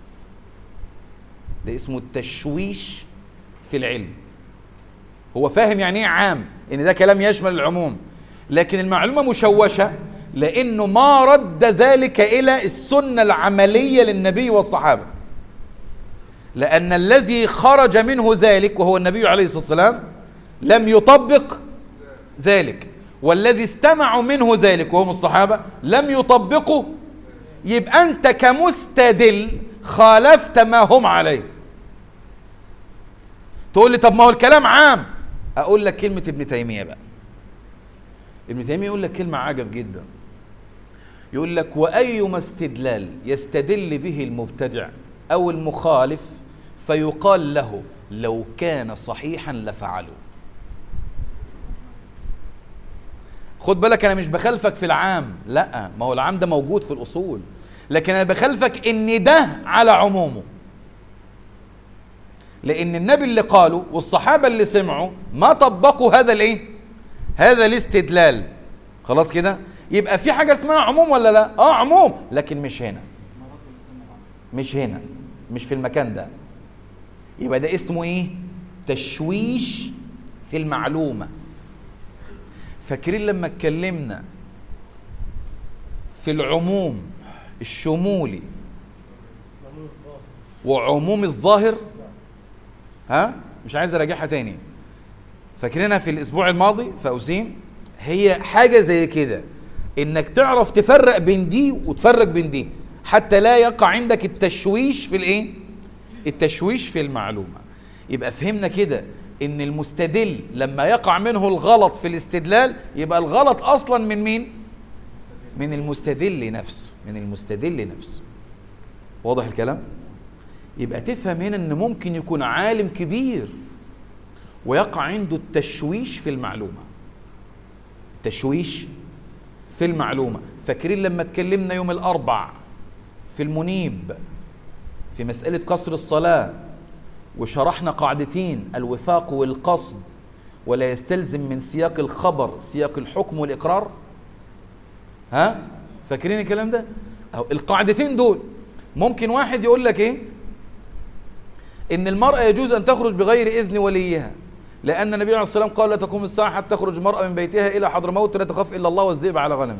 ده اسمه التشويش في العلم هو فاهم يعني ايه عام ان ده كلام يشمل العموم لكن المعلومه مشوشه لانه ما رد ذلك الى السنه العمليه للنبي والصحابه لان الذي خرج منه ذلك وهو النبي عليه الصلاه والسلام لم يطبق ذلك والذي استمعوا منه ذلك وهم الصحابه لم يطبقوا يبقى انت كمستدل خالفت ما هم عليه تقول لي طب ما هو الكلام عام اقول لك كلمه ابن تيميه بقى ابن تيميه يقول لك كلمه عجب جدا يقول لك وايما استدلال يستدل به المبتدع او المخالف فيقال له لو كان صحيحا لفعله خد بالك انا مش بخالفك في العام لا ما هو العام ده موجود في الاصول لكن انا بخالفك ان ده على عمومه لان النبي اللي قاله والصحابه اللي سمعوا ما طبقوا هذا الايه هذا الاستدلال خلاص كده يبقى في حاجه اسمها عموم ولا لا اه عموم لكن مش هنا مش هنا مش في المكان ده يبقى ده اسمه ايه تشويش في المعلومه فاكرين لما اتكلمنا في العموم الشمولي وعموم الظاهر ها مش عايز اراجعها تاني فاكرينها في الاسبوع الماضي في اوسيم هي حاجه زي كده انك تعرف تفرق بين دي وتفرق بين دي حتى لا يقع عندك التشويش في الايه التشويش في المعلومه يبقى فهمنا كده ان المستدل لما يقع منه الغلط في الاستدلال يبقى الغلط اصلا من مين من المستدل نفسه من المستدل نفسه واضح الكلام يبقى تفهم هنا ان ممكن يكون عالم كبير ويقع عنده التشويش في المعلومه تشويش في المعلومه فاكرين لما اتكلمنا يوم الاربع في المنيب في مساله قصر الصلاه وشرحنا قاعدتين الوفاق والقصد ولا يستلزم من سياق الخبر سياق الحكم والاقرار ها فاكرين الكلام ده أو القاعدتين دول ممكن واحد يقول لك ايه ان المرأة يجوز ان تخرج بغير اذن وليها لان النبي عليه الصلاه والسلام قال لا تقوم الساعه حتى تخرج المرأة من بيتها الى حضرموت لا تخاف الا الله والذئب على غنم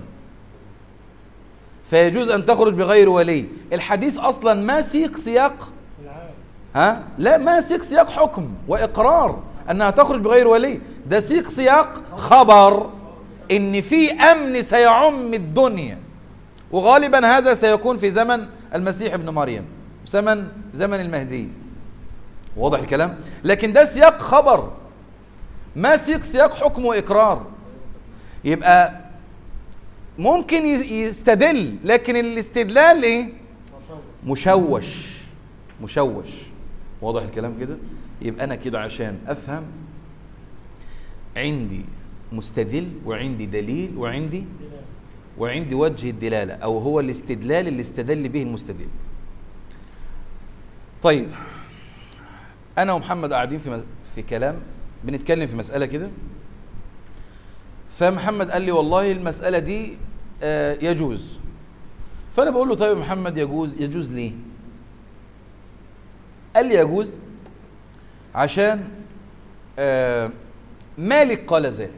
فيجوز ان تخرج بغير ولي الحديث اصلا ما سيق سياق ها لا ما سيق سياق حكم واقرار انها تخرج بغير ولي ده سيق سياق خبر ان في امن سيعم الدنيا وغالبا هذا سيكون في زمن المسيح ابن مريم زمن زمن المهدي واضح الكلام لكن ده سياق خبر ما سيق سياق حكم واقرار يبقى ممكن يستدل لكن الاستدلال ايه مشوش مشوش واضح الكلام كده يبقى انا كده عشان افهم عندي مستدل وعندي دليل وعندي وعندي وجه الدلاله او هو الاستدلال اللي استدل به المستدل طيب انا ومحمد قاعدين في في كلام بنتكلم في مساله كده فمحمد قال لي والله المساله دي آه يجوز فانا بقول له طيب يا محمد يجوز يجوز ليه قال لي يجوز عشان آه مالك قال ذلك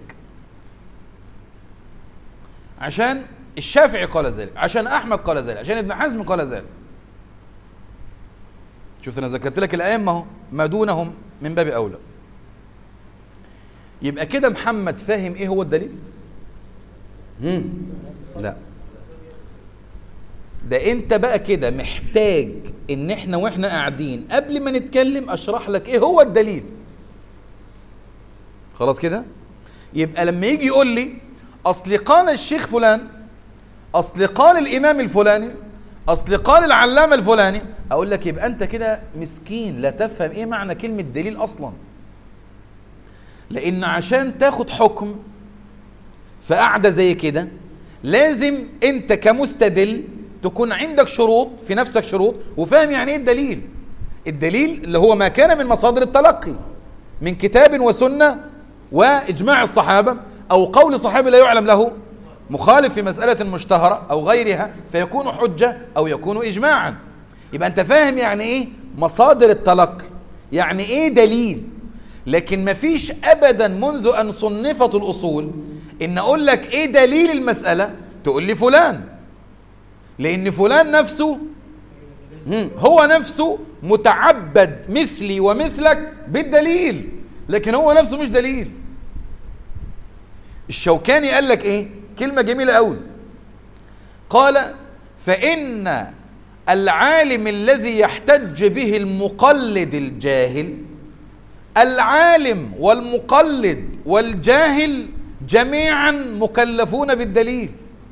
عشان الشافعي قال ذلك عشان احمد قال ذلك عشان ابن حزم قال ذلك شفت انا ذكرت لك الائمه اهو ما دونهم من باب اولى يبقى كده محمد فاهم ايه هو الدليل مم. لا ده انت بقى كده محتاج ان احنا واحنا قاعدين قبل ما نتكلم اشرح لك ايه هو الدليل خلاص كده يبقى لما يجي يقول لي اصل قال الشيخ فلان اصل قال الامام الفلاني اصل قال العلامه الفلاني اقول لك يبقى انت كده مسكين لا تفهم ايه معنى كلمه دليل اصلا لان عشان تاخد حكم في قعده زي كده لازم انت كمستدل تكون عندك شروط في نفسك شروط وفاهم يعني ايه الدليل الدليل اللي هو ما كان من مصادر التلقي من كتاب وسنه واجماع الصحابه او قول صحابي لا يعلم له مخالف في مساله مشتهره او غيرها فيكون حجه او يكون اجماعا يبقى انت فاهم يعني ايه مصادر التلقي يعني ايه دليل لكن مفيش ابدا منذ ان صنفت الاصول ان اقول لك ايه دليل المساله تقول لي فلان لان فلان نفسه مم، هو نفسه متعبد مثلي ومثلك بالدليل لكن هو نفسه مش دليل الشوكاني قال لك ايه كلمه جميله قوي قال فان العالم الذي يحتج به المقلد الجاهل العالم والمقلد والجاهل جميعا مكلفون بالدليل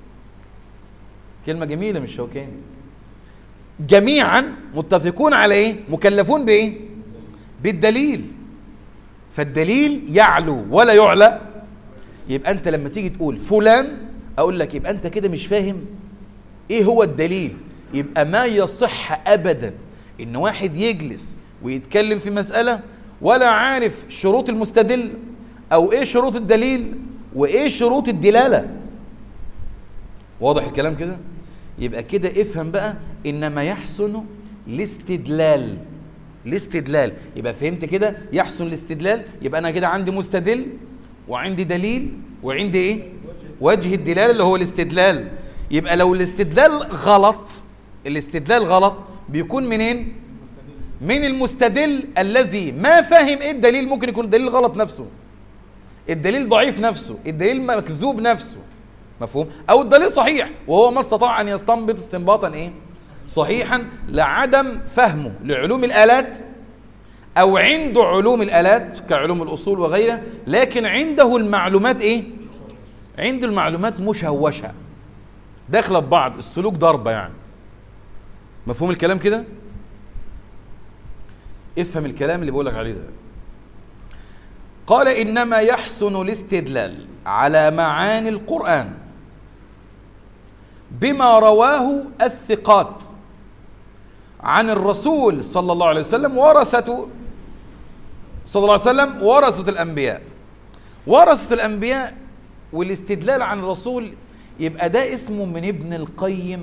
كلمة جميلة من الشوكاني جميعا متفقون على ايه مكلفون بايه بالدليل فالدليل يعلو ولا يعلى يبقى انت لما تيجي تقول فلان اقول لك يبقى انت كده مش فاهم ايه هو الدليل يبقى ما يصح ابدا ان واحد يجلس ويتكلم في مسألة ولا عارف شروط المستدل او ايه شروط الدليل وايه شروط الدلالة واضح الكلام كده يبقى كده افهم بقى انما يحسن الاستدلال الاستدلال يبقى فهمت كده يحسن الاستدلال يبقى انا كده عندي مستدل وعندي دليل وعندي ايه وجه الدلاله اللي هو الاستدلال يبقى لو الاستدلال غلط الاستدلال غلط بيكون منين من المستدل الذي ما فاهم ايه الدليل ممكن يكون الدليل غلط نفسه الدليل ضعيف نفسه الدليل مكذوب نفسه مفهوم او الدليل صحيح وهو ما استطاع ان يستنبط استنباطا ايه صحيحا لعدم فهمه لعلوم الالات او عنده علوم الالات كعلوم الاصول وغيرها لكن عنده المعلومات ايه عنده المعلومات مشوشه داخله ببعض السلوك ضربه يعني مفهوم الكلام كده افهم الكلام اللي بقولك عليه ده قال انما يحسن الاستدلال على معاني القران بما رواه الثقات عن الرسول صلى الله عليه وسلم ورثة صلى الله عليه وسلم ورثة الأنبياء ورثة الأنبياء والاستدلال عن الرسول يبقى ده اسمه من ابن القيم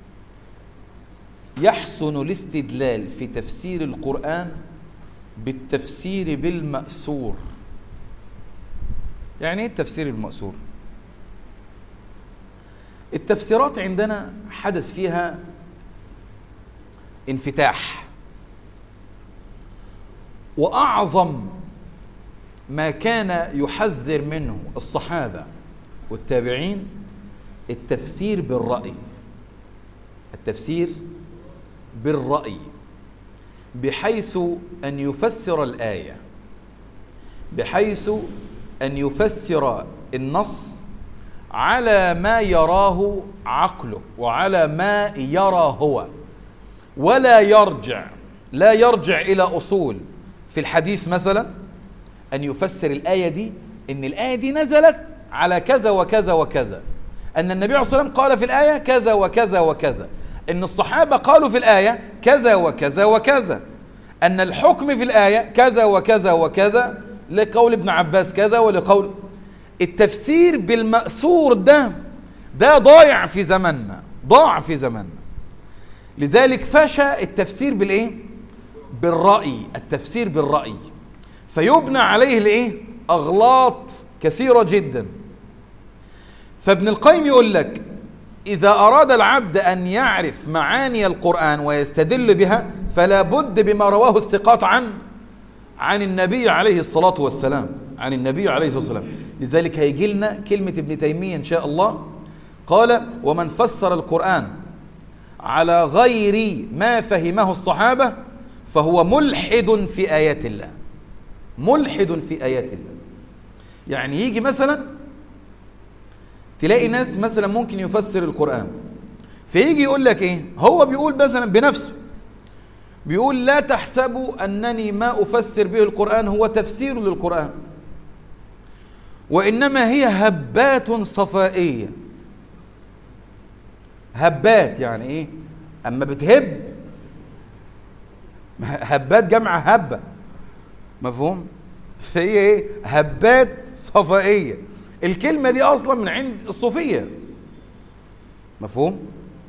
يحسن الاستدلال في تفسير القرآن بالتفسير بالمأثور يعني ايه التفسير المأثور التفسيرات عندنا حدث فيها انفتاح واعظم ما كان يحذر منه الصحابه والتابعين التفسير بالراي التفسير بالراي بحيث ان يفسر الايه بحيث ان يفسر النص على ما يراه عقله وعلى ما يرى هو ولا يرجع لا يرجع الى اصول في الحديث مثلا ان يفسر الايه دي ان الايه دي نزلت على كذا وكذا وكذا ان النبي عليه الصلاه والسلام قال في الايه كذا وكذا وكذا ان الصحابه قالوا في الايه كذا وكذا وكذا ان الحكم في الايه كذا وكذا وكذا لقول ابن عباس كذا ولقول التفسير بالمأثور ده ده ضايع في زماننا ضاع في زماننا لذلك فشى التفسير بالايه بالرأي التفسير بالرأي فيبنى عليه الايه اغلاط كثيرة جدا فابن القيم يقول لك إذا أراد العبد أن يعرف معاني القرآن ويستدل بها فلا بد بما رواه الثقات عن عن النبي عليه الصلاة والسلام عن النبي عليه الصلاة والسلام لذلك هيجي لنا كلمة ابن تيمية إن شاء الله قال ومن فسر القرآن على غير ما فهمه الصحابة فهو ملحد في آيات الله ملحد في آيات الله يعني يجي مثلا تلاقي ناس مثلا ممكن يفسر القرآن فيجي يقول لك ايه هو بيقول مثلا بنفسه بيقول لا تحسبوا أنني ما أفسر به القرآن هو تفسير للقرآن وإنما هي هبات صفائية هبات يعني إيه أما بتهب هبات جمع هبة مفهوم هي إيه هبات صفائية الكلمة دي أصلا من عند الصوفية مفهوم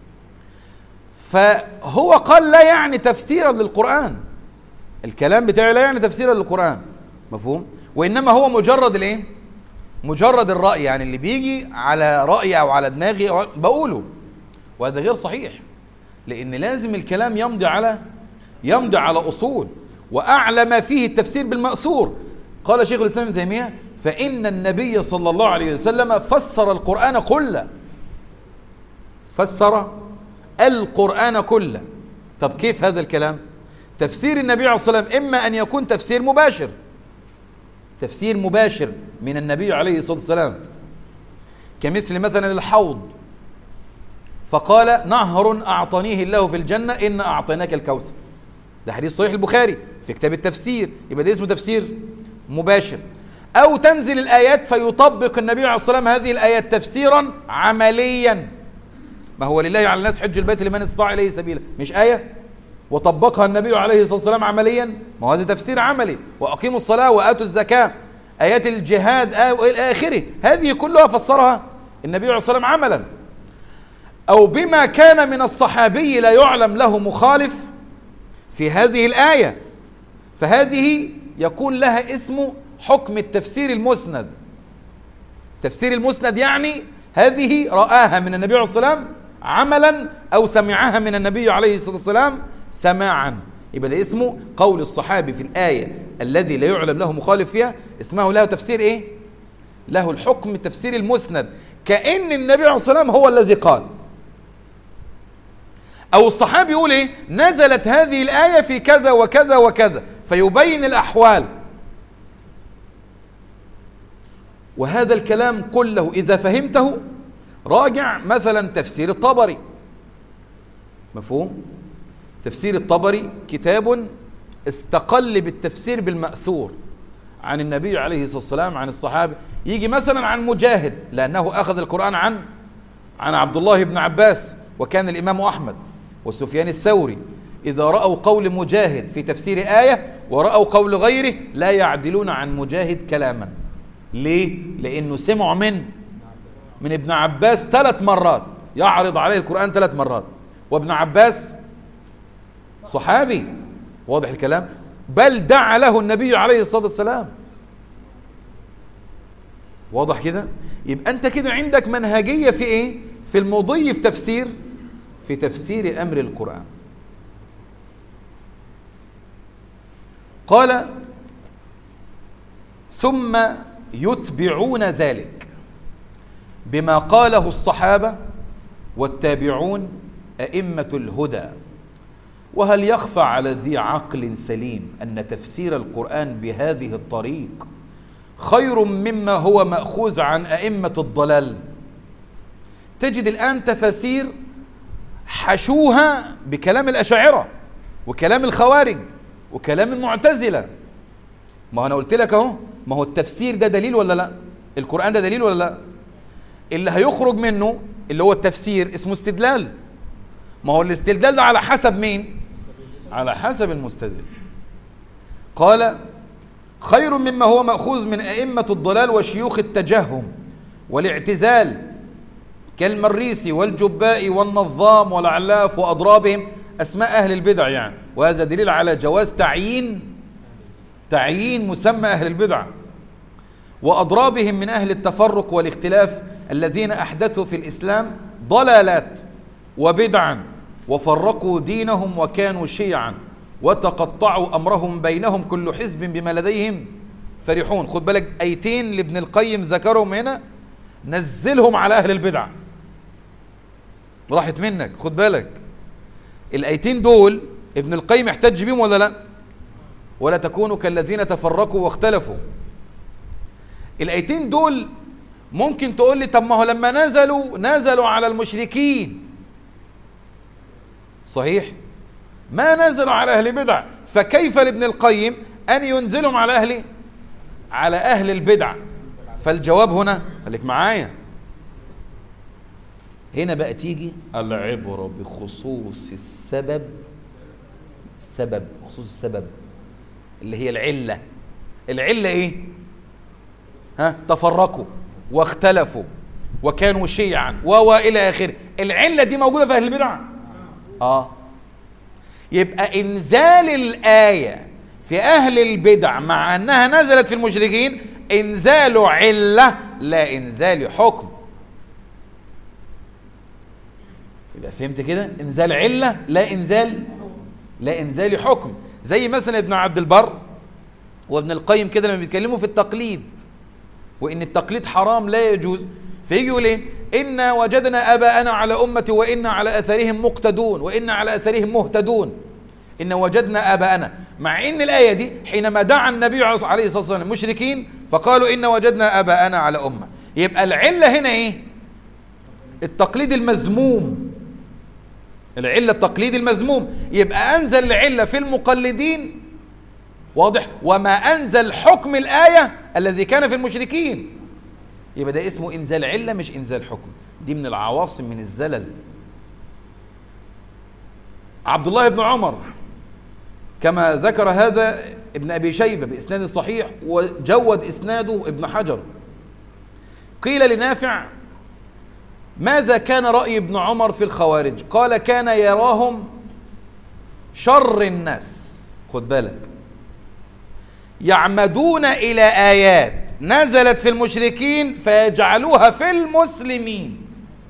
فهو قال لا يعني تفسيرا للقرآن الكلام بتاعي لا يعني تفسيرا للقرآن مفهوم وإنما هو مجرد الإيه مجرد الرأي يعني اللي بيجي على رأيي أو على دماغي أو بقوله وهذا غير صحيح لأن لازم الكلام يمضي على يمضي على أصول وأعلى ما فيه التفسير بالمأثور قال شيخ الإسلام ابن تيمية فإن النبي صلى الله عليه وسلم فسر القرآن كله فسر القرآن كله طب كيف هذا الكلام تفسير النبي عليه الصلاة والسلام إما أن يكون تفسير مباشر تفسير مباشر من النبي عليه الصلاة والسلام كمثل مثلا الحوض فقال نهر أعطانيه الله في الجنة إن أعطيناك الكوثر ده حديث صحيح البخاري في كتاب التفسير يبقى ده اسمه تفسير مباشر أو تنزل الآيات فيطبق النبي عليه الصلاة والسلام هذه الآيات تفسيرا عمليا ما هو لله على الناس حج البيت لمن استطاع إليه سبيلا مش آية وطبقها النبي عليه الصلاة والسلام عمليا ما هو هذا تفسير عملي وأقيموا الصلاة وآتوا الزكاة آيات الجهاد إلى آخره هذه كلها فسرها النبي عليه الصلاة والسلام عملا أو بما كان من الصحابي لا يعلم له مخالف في هذه الآية فهذه يكون لها اسم حكم التفسير المسند تفسير المسند يعني هذه رآها من النبي عليه الصلاة والسلام عملا أو سمعها من النبي عليه الصلاة والسلام سماعا يبقى ده اسمه قول الصحابي في الآية الذي لا يعلم له مخالف فيها اسمه له تفسير ايه له الحكم التفسير المسند كأن النبي عليه الصلاة والسلام هو الذي قال أو الصحابي يقول إيه نزلت هذه الآية في كذا وكذا وكذا فيبين الأحوال وهذا الكلام كله إذا فهمته راجع مثلا تفسير الطبري مفهوم تفسير الطبري كتاب استقل بالتفسير بالمأثور عن النبي عليه الصلاة والسلام عن الصحابة يجي مثلا عن مجاهد لأنه أخذ القرآن عن عن عبد الله بن عباس وكان الإمام أحمد وسفيان الثوري إذا رأوا قول مجاهد في تفسير آية ورأوا قول غيره لا يعدلون عن مجاهد كلاما ليه؟ لأنه سمعوا من من ابن عباس ثلاث مرات يعرض عليه القرآن ثلاث مرات وابن عباس صحابي واضح الكلام بل دعا له النبي عليه الصلاة والسلام واضح كده يبقى انت كده عندك منهجية في ايه في المضي في تفسير في تفسير امر القرآن قال ثم يتبعون ذلك بما قاله الصحابة والتابعون أئمة الهدى وهل يخفى على ذي عقل سليم أن تفسير القرآن بهذه الطريق خير مما هو مأخوذ عن أئمة الضلال تجد الآن تفاسير حشوها بكلام الأشاعرة وكلام الخوارج وكلام المعتزلة ما أنا قلت لك أهو ما هو التفسير ده دليل ولا لا القرآن ده دليل ولا لا اللي هيخرج منه اللي هو التفسير اسمه استدلال ما هو الاستدلال ده على حسب مين على حسب المستدل قال خير مما هو مأخوذ من أئمة الضلال وشيوخ التجهم والاعتزال كالمريسي والجبائي والنظام والعلاف وأضرابهم أسماء أهل البدع يعني وهذا دليل على جواز تعيين تعيين مسمى أهل البدع وأضرابهم من أهل التفرق والاختلاف الذين أحدثوا في الإسلام ضلالات وبدعا وفرقوا دينهم وكانوا شيعا وتقطعوا امرهم بينهم كل حزب بما لديهم فرحون خد بالك ايتين لابن القيم ذكرهم هنا نزلهم على اهل البدع راحت منك خد بالك الايتين دول ابن القيم احتج بيهم ولا لا ولا تكونوا كالذين تفرقوا واختلفوا الايتين دول ممكن تقول لي طب ما هو لما نزلوا نزلوا على المشركين صحيح ما نزلوا على اهل بدع فكيف لابن القيم ان ينزلهم على اهل على اهل البدع فالجواب هنا خليك معايا هنا بقى تيجي العبرة بخصوص السبب السبب خصوص السبب اللي هي العلة العلة ايه ها تفرقوا واختلفوا وكانوا شيعا و الى اخره العلة دي موجودة في اهل البدع اه يبقى انزال الآية في اهل البدع مع انها نزلت في المشركين انزال علة لا انزال حكم يبقى فهمت كده انزال علة لا انزال لا انزال حكم زي مثلا ابن عبد البر وابن القيم كده لما بيتكلموا في التقليد وان التقليد حرام لا يجوز فيجي يقول ايه انا وجدنا اباءنا على امه وانا على اثرهم مقتدون وانا على اثرهم مهتدون ان وجدنا اباءنا مع ان الايه دي حينما دعا النبي عليه الصلاه والسلام المشركين فقالوا ان وجدنا اباءنا على امه يبقى العله هنا ايه التقليد المذموم العله التقليد المذموم يبقى انزل العله في المقلدين واضح وما انزل حكم الايه الذي كان في المشركين يبقى ده اسمه انزال عله مش انزال حكم دي من العواصم من الزلل عبد الله بن عمر كما ذكر هذا ابن ابي شيبه باسناد صحيح وجود اسناده ابن حجر قيل لنافع ماذا كان راي ابن عمر في الخوارج قال كان يراهم شر الناس خد بالك يعمدون الى ايات نزلت في المشركين فيجعلوها في المسلمين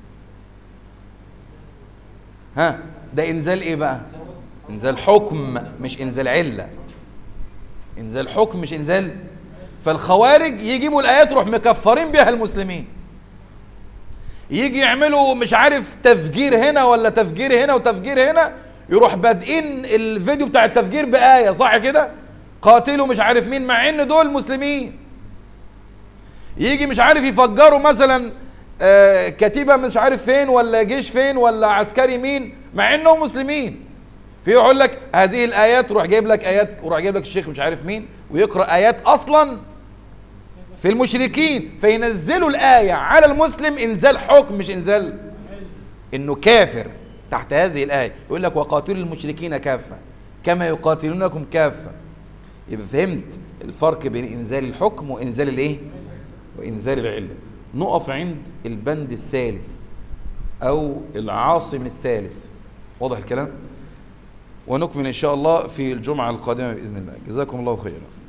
ها ده انزال ايه بقى انزال حكم مش انزال عله انزال حكم مش انزال فالخوارج يجيبوا الايات يروح مكفرين بها المسلمين يجي يعملوا مش عارف تفجير هنا ولا تفجير هنا وتفجير هنا يروح بادئين الفيديو بتاع التفجير بآية صح كده قاتلوا مش عارف مين مع ان دول مسلمين يجي مش عارف يفجروا مثلا آه كتيبة مش عارف فين ولا جيش فين ولا عسكري مين مع انهم مسلمين في يقول لك هذه الايات وروح جايب لك ايات وروح جايب لك الشيخ مش عارف مين ويقرا ايات اصلا في المشركين فينزلوا الايه على المسلم انزال حكم مش انزال انه كافر تحت هذه الايه يقول لك وقاتلوا المشركين كافه كما يقاتلونكم كافه يبقى فهمت الفرق بين انزال الحكم وانزال الايه وانزال العله نقف عند البند الثالث او العاصم الثالث واضح الكلام ونكمل ان شاء الله في الجمعه القادمه باذن الله جزاكم الله خيرا